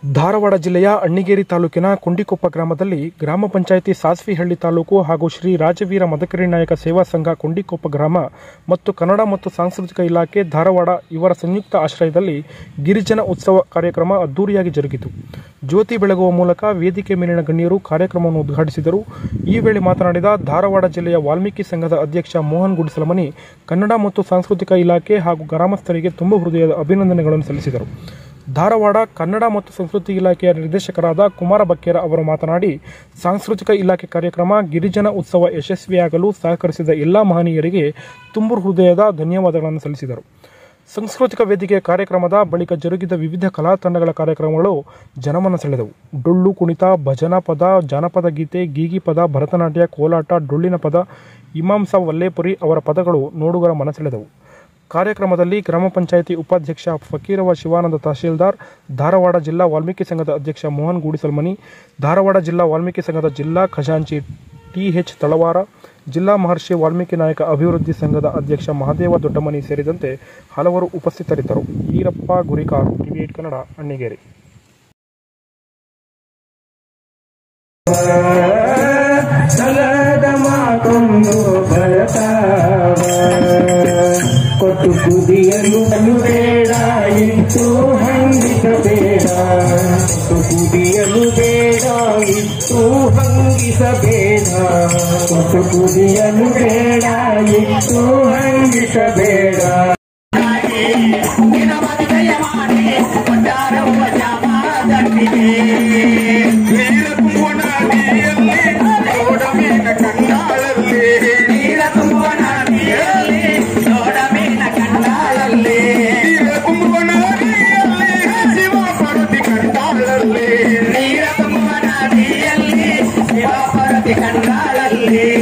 ಧಾರವಾಡ ಜಿಲ್ಲೆಯ ಅಣ್ಣಿಗೇರಿ ತಾಲೂಕಿನ ಕೊಂಡಿಕೊಪ್ಪ ಗ್ರಾಮದಲ್ಲಿ ಗ್ರಾಮ ಪಂಚಾಯಿತಿ ಸಾಸ್ವಿಹಳ್ಳಿ ತಾಲೂಕು ಹಾಗೂ ಶ್ರೀ ರಾಜವೀರ ಮದಕರಿ ನಾಯಕ ಸೇವಾ ಸಂಘ ಕೊಂಡಿಕೊಪ್ಪ ಗ್ರಾಮ ಮತ್ತು ಕನ್ನಡ ಮತ್ತು ಸಾಂಸ್ಕೃತಿಕ ಇಲಾಖೆ ಧಾರವಾಡ ಇವರ ಸಂಯುಕ್ತ ಆಶ್ರಯದಲ್ಲಿ ಗಿರಿಜನ ಉತ್ಸವ ಕಾರ್ಯಕ್ರಮ ಅದ್ದೂರಿಯಾಗಿ ಜರುಗಿತು ಜ್ಯೋತಿ ಬೆಳಗುವ ಮೂಲಕ ವೇದಿಕೆ ಮೇಲಿನ ಗಣ್ಯರು ಕಾರ್ಯಕ್ರಮವನ್ನು ಉದ್ಘಾಟಿಸಿದರು ಈ ವೇಳೆ ಮಾತನಾಡಿದ ಧಾರವಾಡ ಜಿಲ್ಲೆಯ ವಾಲ್ಮೀಕಿ ಸಂಘದ ಅಧ್ಯಕ್ಷ ಮೋಹನ್ ಗುಡಿಸಲಮನಿ ಕನ್ನಡ ಮತ್ತು ಸಾಂಸ್ಕೃತಿಕ ಇಲಾಖೆ ಹಾಗೂ ಗ್ರಾಮಸ್ಥರಿಗೆ ತುಂಬ ಹೃದಯದ ಅಭಿನಂದನೆಗಳನ್ನು ಸಲ್ಲಿಸಿದರು ಧಾರವಾಡ ಕನ್ನಡ ಮತ್ತು ಸಂಸ್ಕೃತಿ ಇಲಾಖೆಯ ನಿರ್ದೇಶಕರಾದ ಕುಮಾರ ಬಕ್ಕೇರ ಅವರು ಮಾತನಾಡಿ ಸಾಂಸ್ಕೃತಿಕ ಇಲಾಖೆ ಕಾರ್ಯಕ್ರಮ ಗಿರಿಜನ ಉತ್ಸವ ಯಶಸ್ವಿಯಾಗಲು ಸಹಕರಿಸಿದ ಎಲ್ಲ ಮಹನೀಯರಿಗೆ ತುಂಬು ಹೃದಯದ ಧನ್ಯವಾದಗಳನ್ನು ಸಲ್ಲಿಸಿದರು ಸಾಂಸ್ಕೃತಿಕ ವೇದಿಕೆ ಕಾರ್ಯಕ್ರಮದ ಬಳಿಕ ಜರುಗಿದ ವಿವಿಧ ಕಲಾ ತಂಡಗಳ ಕಾರ್ಯಕ್ರಮಗಳು ಜನಮನ ಸೆಳೆದವು ಡೊಳ್ಳು ಕುಣಿತ ಭಜನಾ ಪದ ಜಾನಪದ ಗೀತೆ ಗೀಗಿ ಪದ ಭರತನಾಟ್ಯ ಕೋಲಾಟ ಡೊಳ್ಳಿನ ಪದ ಇಮಾಂಸ ವಲ್ಲೇಪುರಿ ಅವರ ಪದಗಳು ನೋಡುಗರ ಮನ ಸೆಳೆದವು ಕಾರ್ಯಕ್ರಮದಲ್ಲಿ ಗ್ರಾಮ ಪಂಚಾಯಿತಿ ಉಪಾಧ್ಯಕ್ಷ ಫಕೀರವ ಶಿವಾನಂದ ತಹಶೀಲ್ದಾರ್ ಧಾರವಾಡ ಜಿಲ್ಲಾ ವಾಲ್ಮೀಕಿ ಸಂಘದ ಅಧ್ಯಕ್ಷ ಮೋಹನ್ ಗೂಡಿಸಲ್ಮನಿ ಧಾರವಾಡ ಜಿಲ್ಲಾ ವಾಲ್ಮೀಕಿ ಸಂಘದ ಜಿಲ್ಲಾ ಖಜಾಂಚಿ ಟಿಎಚ್ ತಳವಾರ ಜಿಲ್ಲಾ ಮಹರ್ಷಿ ವಾಲ್ಮೀಕಿ ನಾಯಕ ಅಭಿವೃದ್ಧಿ ಸಂಘದ ಅಧ್ಯಕ್ಷ ಮಹಾದೇವ ದೊಡ್ಡಮನಿ ಸೇರಿದಂತೆ ಹಲವರು ಉಪಸ್ಥಿತರಿದ್ದರು ಈರಪ್ಪ ಗುರಿಕಾರ್ ಟಿವಿ ಏಟ್ ಕನ್ನಡ ಅಣ್ಣಿಗೇರಿ ಸಲದ ಮಾತೊಂದು ಬರತಾವ ಕೊಟ್ಟು ಕುದಿಯಲು ಬೇಡ ಇತ್ತು ಹಂಗಿಸಬೇಡ ಕೊಟ್ಟು ಕುದಿಯಲು ಬೇಡ ಇತ್ತು ಹಂಗಿಸಬೇಡ ಕೊಟ್ಟು ಕುದಿಯಲು ಬೇಡ ಇತ್ತು ಹಂಗಿಸಬೇಡ ಕಂಡಾಳಲ್ಲಿ